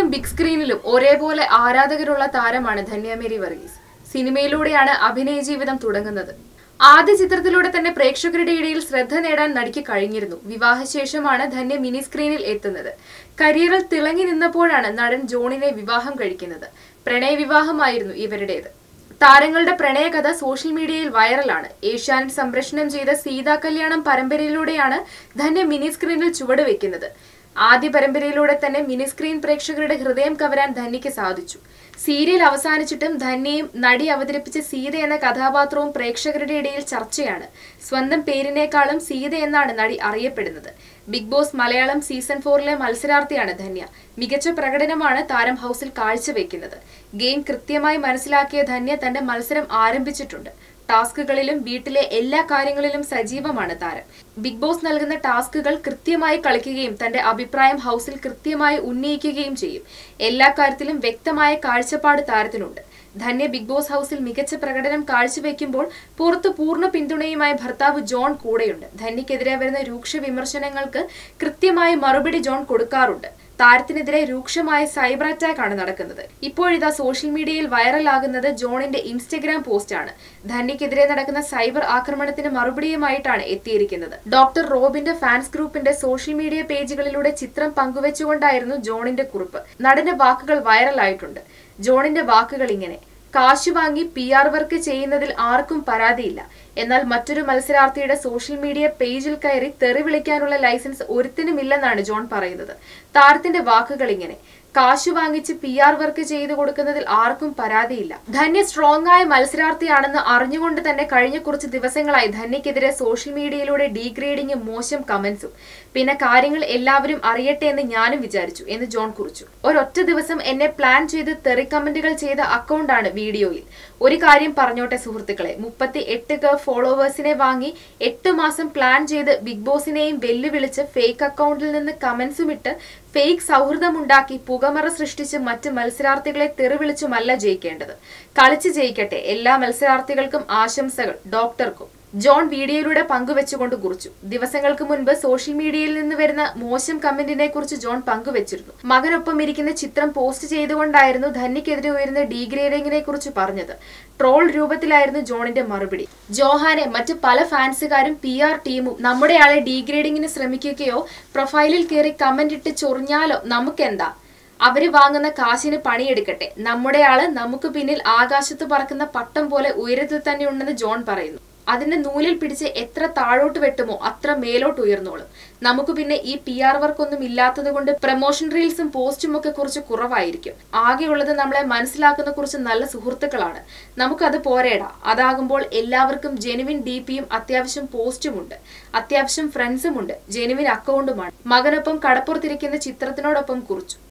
big സ്ക്രീനിലും ഒരേപോലെ ആരാധകരുള്ള താരമാണ് ധന്യ മേരി വർഗീസ് സിനിമയിലൂടെയാണ് അഭിനയ ജീവിതം തുടങ്ങുന്നത് ആദ്യ ചിത്രത്തിലൂടെ തന്നെ പ്രേക്ഷകരുടെ ഇടയിൽ ശ്രദ്ധ നേടാൻ നടിക്ക് കഴിഞ്ഞിരുന്നു വിവാഹശേഷമാണ് ധന്യ മിനി സ്ക്രീനിൽ എത്തുന്നത് കരിയറിൽ തിളങ്ങി നിന്നപ്പോഴാണ് നടൻ ജോണിനെ വിവാഹം കഴിക്കുന്നത് പ്രണയ വിവാഹമായിരുന്നു ഇവരുടേത് താരങ്ങളുടെ പ്രണയകഥ സോഷ്യൽ മീഡിയയിൽ വൈറലാണ് ഏഷ്യാനെറ്റ് സംപ്രേഷണം ചെയ്ത സീതാ കല്യാണം പരമ്പരയിലൂടെയാണ് ധന്യ മിനി സ്ക്രീനിൽ ചുവടുവെക്കുന്നത് ആദ്യ പരമ്പരയിലൂടെ തന്നെ മിനി സ്ക്രീൻ പ്രേക്ഷകരുടെ ഹൃദയം കവരാൻ ധന്യയ്ക്ക് സാധിച്ചു സീരിയൽ അവസാനിച്ചിട്ടും ധന്യയും നടി അവതരിപ്പിച്ച സീത എന്ന കഥാപാത്രവും പ്രേക്ഷകരുടെ ഇടയിൽ ചർച്ചയാണ് സ്വന്തം പേരിനേക്കാളും സീത എന്നാണ് നടി അറിയപ്പെടുന്നത് ബിഗ് ബോസ് മലയാളം സീസൺ ഫോറിലെ മത്സരാർത്ഥിയാണ് ധന്യ മികച്ച പ്രകടനമാണ് താരം ഹൗസിൽ കാഴ്ചവെക്കുന്നത് ഗെയിം കൃത്യമായി മനസ്സിലാക്കിയ ധന്യ തന്റെ മത്സരം ആരംഭിച്ചിട്ടുണ്ട് ടാസ്കുകളിലും വീട്ടിലെ എല്ലാ കാര്യങ്ങളിലും സജീവമാണ് താരം ബിഗ് ബോസ് നൽകുന്ന ടാസ്കുകൾ കൃത്യമായി കളിക്കുകയും തന്റെ അഭിപ്രായം ഹൗസിൽ കൃത്യമായി ഉന്നയിക്കുകയും ചെയ്യും എല്ലാ കാര്യത്തിലും വ്യക്തമായ കാഴ്ചപ്പാട് താരത്തിനുണ്ട് ധന്യ ബിഗ് ബോസ് ഹൗസിൽ മികച്ച പ്രകടനം കാഴ്ചവെക്കുമ്പോൾ പുറത്ത് പൂർണ്ണ പിന്തുണയുമായി ഭർത്താവ് ജോൺ കൂടെയുണ്ട് ധന്യക്കെതിരെ വരുന്ന രൂക്ഷ വിമർശനങ്ങൾക്ക് കൃത്യമായി മറുപടി ജോൺ കൊടുക്കാറുണ്ട് താരത്തിനെതിരെ രൂക്ഷമായ സൈബർ അറ്റാക്ക് ആണ് നടക്കുന്നത് ഇപ്പോഴിതാ സോഷ്യൽ മീഡിയയിൽ വൈറലാകുന്നത് ജോണിന്റെ ഇൻസ്റ്റഗ്രാം പോസ്റ്റാണ് ധന്യക്കെതിരെ നടക്കുന്ന സൈബർ ആക്രമണത്തിന് മറുപടിയുമായിട്ടാണ് എത്തിയിരിക്കുന്നത് ഡോക്ടർ റോബിന്റെ ഫാൻസ് ഗ്രൂപ്പിന്റെ സോഷ്യൽ മീഡിയ പേജുകളിലൂടെ ചിത്രം പങ്കുവെച്ചുകൊണ്ടായിരുന്നു ജോണിന്റെ കുറിപ്പ് നടന്റെ വാക്കുകൾ വൈറലായിട്ടുണ്ട് ജോണിന്റെ വാക്കുകൾ ഇങ്ങനെ കാശ് വാങ്ങി പി ആർ വർക്ക് ചെയ്യുന്നതിൽ ആർക്കും പരാതിയില്ല എന്നാൽ മറ്റൊരു മത്സരാർത്ഥിയുടെ സോഷ്യൽ മീഡിയ പേജിൽ കയറി തെറി വിളിക്കാനുള്ള ലൈസൻസ് ഒരുത്തിനുമില്ലെന്നാണ് ജോൺ പറയുന്നത് താരത്തിന്റെ വാക്കുകൾ ഇങ്ങനെ കാശ് വാങ്ങിച്ച് പി ആർ വർക്ക് ചെയ്തു കൊടുക്കുന്നതിൽ ആർക്കും പരാതിയില്ല ധന്യ സ്ട്രോങ് ആയ മത്സരാർത്ഥിയാണെന്ന് അറിഞ്ഞുകൊണ്ട് തന്നെ കഴിഞ്ഞ കുറച്ച് ദിവസങ്ങളായി ധന്യക്കെതിരെ സോഷ്യൽ മീഡിയയിലൂടെ ഡീഗ്രേഡിംഗും മോശം കമന്റ്സും പിന്നെ കാര്യങ്ങൾ എല്ലാവരും അറിയട്ടെ എന്ന് ഞാനും വിചാരിച്ചു എന്ന് ജോൺ കുറിച്ചു ഒരൊറ്റ ദിവസം എന്നെ പ്ലാൻ ചെയ്ത് തെറി കമന്റുകൾ ചെയ്ത അക്കൗണ്ടാണ് വീഡിയോയിൽ ഒരു കാര്യം പറഞ്ഞോട്ടെ സുഹൃത്തുക്കളെ മുപ്പത്തി എട്ട് കെ ഫോളോവേഴ്സിനെ വാങ്ങി എട്ട് മാസം പ്ലാൻ ചെയ്ത് ബിഗ് ബോസിനെയും വെല്ലുവിളിച്ച് ഫേക്ക് അക്കൗണ്ടിൽ നിന്ന് കമന്റ്സും ഇട്ട് ഫേക്ക് സൗഹൃദമുണ്ടാക്കി പുകമറ സൃഷ്ടിച്ച് മറ്റ് മത്സരാർത്ഥികളെ തെറിവിളിച്ചുമല്ല ജയിക്കേണ്ടത് കളിച്ച് ജയിക്കട്ടെ എല്ലാ മത്സരാർത്ഥികൾക്കും ആശംസകൾ ഡോക്ടർക്കും ജോൺ വീഡിയോയിലൂടെ പങ്കുവെച്ചുകൊണ്ട് കുറിച്ചു ദിവസങ്ങൾക്ക് മുൻപ് സോഷ്യൽ മീഡിയയിൽ നിന്ന് വരുന്ന മോശം കമന്റിനെ കുറിച്ച് ജോൺ പങ്കുവച്ചിരുന്നു മകനൊപ്പം ഇരിക്കുന്ന ചിത്രം പോസ്റ്റ് ചെയ്തുകൊണ്ടായിരുന്നു ധന്യക്കെതിരെ ഉയരുന്ന ഡീഗ്രേഡിങ്ങിനെ കുറിച്ച് പറഞ്ഞത് ട്രോൾ രൂപത്തിലായിരുന്നു ജോണിന്റെ മറുപടി ജോഹാനെ മറ്റ് പല ഫാൻസുകാരും പി ആർ ടീമും നമ്മുടെ ആളെ ഡീഗ്രേഡിങ്ങിന് ശ്രമിക്കുകയോ പ്രൊഫൈലിൽ കയറി കമന്റ് ഇട്ട് ചൊറിഞ്ഞാലോ നമുക്കെന്താ അവര് വാങ്ങുന്ന കാശിന് പണിയെടുക്കട്ടെ നമ്മുടെ ആള് നമുക്ക് പിന്നിൽ ആകാശത്ത് പറക്കുന്ന പട്ടം പോലെ ഉയരത്തിൽ തന്നെ ഉണ്ടെന്ന് ജോൺ പറയുന്നു അതിന്റെ നൂലിൽ പിടിച്ച് എത്ര താഴോട്ട് വെട്ടുമോ അത്ര മേലോട്ട് ഉയർന്നോളും നമുക്ക് പിന്നെ ഈ പി ആർ വർക്ക് ഒന്നും ഇല്ലാത്തത് കൊണ്ട് പ്രൊമോഷൻ റീൽസും പോസ്റ്റും ഒക്കെ കുറച്ച് കുറവായിരിക്കും ആകെയുള്ളത് നമ്മളെ മനസ്സിലാക്കുന്ന കുറച്ച് നല്ല സുഹൃത്തുക്കളാണ് നമുക്കത് പോരേടാ അതാകുമ്പോൾ എല്ലാവർക്കും ജെനുവിൻ ഡി പിയും അത്യാവശ്യം പോസ്റ്റുമുണ്ട് അത്യാവശ്യം ഫ്രണ്ട്സും ഉണ്ട് ജെനുവിൻ അക്കൗണ്ടുമാണ് മകനൊപ്പം കടപ്പുറത്തിരിക്കുന്ന ചിത്രത്തിനോടൊപ്പം കുറിച്ചു